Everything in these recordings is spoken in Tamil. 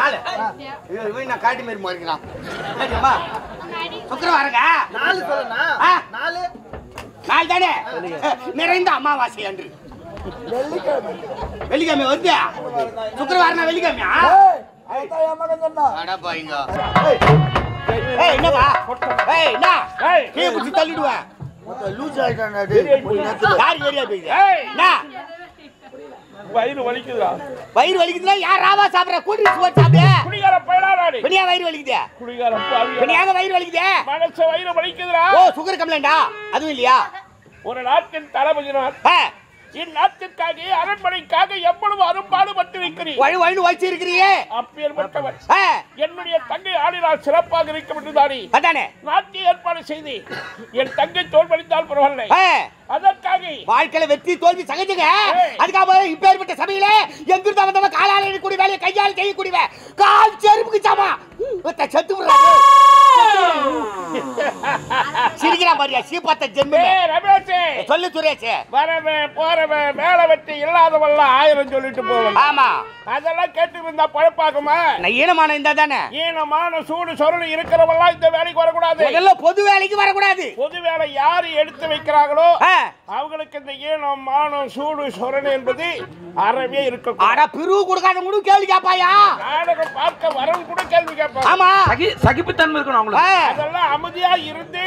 நாலு ஐயோ, இவன் நான் காட்டு மாரி மாறிக்கிறான் சரியாம்மா சுக்கரவாரங்க நாலு சொல்லண்ணா ஆ. நாலு நாலு தானே நிறைந்த அமாவாசை அன்று வெள்ளிக்கிழமை வருது சுக்கரவாரம் வெள்ளிக்கிழமையா அடப்பா இங்க ஏய் என்னப்பா ஏய் என்ன கீழே குச்சி தள்ளிடுவேன் லூஸ் ஆயிட்டான்டா டேய் கொஞ்ச நேரத்துல யார் ஏரியா போயிது ஏய். என்ன வயிறு வலிக்குதுடா வயிறு வலிக்குதுன்னா யார் ராவா சாப்பிடுற கூல் ட்ரிங்க்ஸ் போட்டு சாப்பிடு குடிகார பயனாளி பெரியா வயிறு வலிக்குது குடிகார பெரியாங்க வயிறு வலிக்குது மனச வயிறு வலிக்குதுடா ஓ சுகர் கம்ப்ளைண்டா அதுவும் இல்லையா ஒரு நாட்டின் தளபதினார் ஆ, இந்நாட்டிற்காக அரண்மனைக்காக எவ்வளவு அரும்பாடுபட்டு இருக்கிறீர் வழி வழி வச்சு இருக்கிறியே அப்பேற்பட்டவர் ஆ, என்னுடைய தங்கை ஆடினால் சிறப்பாக இருக்க வேண்டுதானே அதானே நாட்டிய ஏற்பாடு செய்து என் தங்கை தோல்வழிந்தால் பரவாயில்லை ஆ, அதற்காக வாழ்க்கையில வெற்றி தோல்வி சகஜங்க ஏய். அதுக்காக இப்பேற்பட்ட சபையில எங்கிருந்த வந்தவன் காலால் எடுக்கக்கூடிய வேலையை கையால் செய்யக்கூடிய கால் செருப்புக்கு சாமா ஒருத்த செத்து விடுறாரு சிரிக்கிறான் பாரியா சீப்பாத்த ஜென்மே ஏய், ரமேஷே சொல்லு சுரேஷ் வரவன் போறவன் வேலை வெட்டி இல்லாதவெல்லாம் ஆயிரம் சொல்லிட்டு போவன் ஆமா அதெல்லாம் கேட்டு இருந்தா பழப்பாக்குமா நான் ஈனமான இருந்தா தானே ஈனமான சூடு சொரணு இருக்கிறவெல்லாம் இந்த வேலைக்கு வரக்கூடாது முதல்ல பொது வேலைக்கு வரக்கூடாது பொது வேலை யாரு எடுத்து வைக்கிறாங்களோ ஆ, அவங்களுக்கு இந்த ஈனம் மானம் சூடு சொரணு என்பது அறவே இருக்கும் அட பிரிவு கொடுக்காத கூட கேள்வி கேப்பாயா நாடகம் பார்க்க வரவன் கூட கேள்வி கேட்பான் ஆமா சகி சகிப்புத்தன்மை இருக்கணும் அவங்களுக்கு ஆ, அதெல்லாம் அமைதியா இருந்து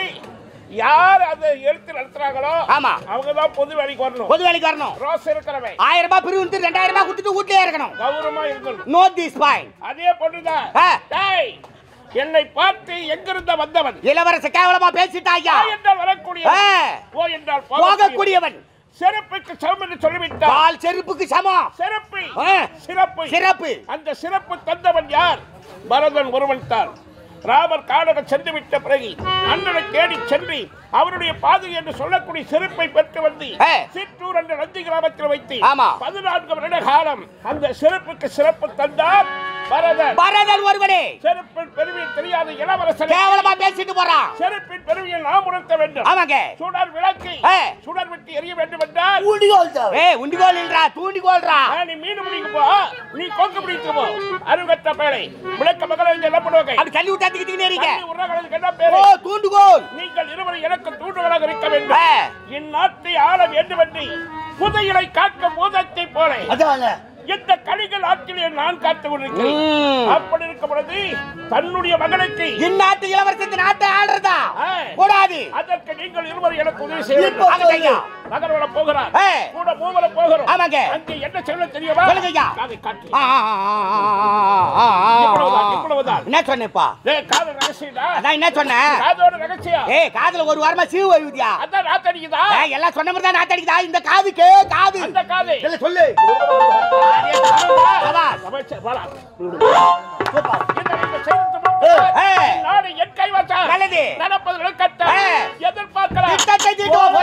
யார் அதை எடுத்து நடத்துறாங்களோ ஆமா அவங்க தான் பொது வேலைக்கு வரணும் பொது வேலைக்கு வரணும் ரோஸ் இருக்கிறவன் ஆயிரம் ரூபாய் பிரிவு விட்டு ரெண்டாயிரம் ரூபாய் கொடுத்துட்டு வீட்லயே இருக்கணும் கௌரவமா இருக்கணும் நோ திஸ் பாயிண்ட் அதே பொண்ணுதான் ஆ. டேய், என்னை பார்த்து எங்கிருந்த வந்தவன் இளவரச கேவலமா பேசிட்டாயா ஆ என்றால் வரக்கூடியவன் ஆ. ஓ என்றால் போகக்கூடியவன் போகக்கூடியவன் சிறப்புக்கு சமம் என்று சொல்லிவிட்டார் கால் செருப்புக்கு சமம் சிறப்பு ஆ. சிறப்பு சிறப்பு அந்த சிறப்பு தந்தவன் யார் பரதன் ஒருவன் தான் ராமர் காடகம் சென்று விட்ட பிறகு அண்ணனை தேடி சென்று அவருடைய பாதை என்று சொல்லக்கூடிய சிறப்பை பெற்று வந்து ஏ. சிற்றூர் என்ற நந்தி கிராமத்தில் வைத்து ஆமா. பதினான்கு வருட காலம் அந்த சிறப்புக்கு சிறப்பு தந்தார் பரதன் பரதன் ஒருவனே செருப்பின் பெருமையை தெரியாத இளவரசன் கேவலமா பேசிட்டு போறான் செருப்பின் பெருமையை நாம் உணர்த்த வேண்டும் ஆமாங்க சுடர் விளக்கு ஏ. சுடர் விட்டு எரிய வேண்டும் என்றால் ஊடிகோல் தேவை ஏய் உண்டிகோல் இல்லடா தூண்டிகோல்ரா ஆ, நீ மீன் பிடிக்க போ நீ கொக்கு பிடிக்க போ அறிவுகட்ட பேரை விளக்க மகளை என்ன பண்ணுவாங்க அப்படி தள்ளி விட்டா திக்கிட்டு இருக்கீங்க தண்ணி உருளைகளுக்கு என்ன ஓ பேரு தூண்டுகோல் நீங்கள் இருவரும் எனக்கு தூண்டுகளாக இருக்க வேண்டும் ஆ. இந்நாட்டை ஆள வேண்டும் என்று புதையலை காக்க பூதத்தை போல அதானே இந்த கலிகள் ஆற்றிலே நான் காத்து கொண்டிருக்கிறேன் ம். அப்படி இருக்கும் பொழுது தன்னுடைய மகனுக்கு இந்நாட்டு இளவரசத்து நாட்டை ஆடுறதா ஆ. கூடாது அதற்கு நீங்கள் இருவர் எனக்கு உதவி செய்ய வேண்டும் இப்போ ஆகட்டும் ஐயா. மகன் வர போகிறார் ஏ. கூட மூவர போகிறோம் ஆமாங்க. அங்கே என்ன செய்ய தெரியுமா சொல்லுங்க ஐயா. அதை காட்டு ஆ, ஆ, ஆ, ஆ, ஆ, ஆ, ஆ, இவ்வளவுதான், ஆ. இவ்வளவுதான். என்ன சொன்னேப்பா ஏய், காதல் ரகசியம்டா அதான் என்ன சொன்னேன் காதோட ரகசியம் ஏய் காதுல ஒரு வாரமா சீவு வைவியா அதான் நாத்தடிக்குதா ஏய் எல்லாம் சொன்ன மாதிரி தான் நாத்தடிக்குதா இந்த காதுக்கு காது அந்த காது இல்ல சொல்லு சபாஷ். அமைச்சர், வாடா. சூப்பர் இந்த இந்த செய்தி மட்டும் ஏய். நாடு என் கைவசம் நல்லது. நடப்பது கட்ட ஏய். எதிர்பார்க்கலாம் திட்டத்தை தீட்டுவோம்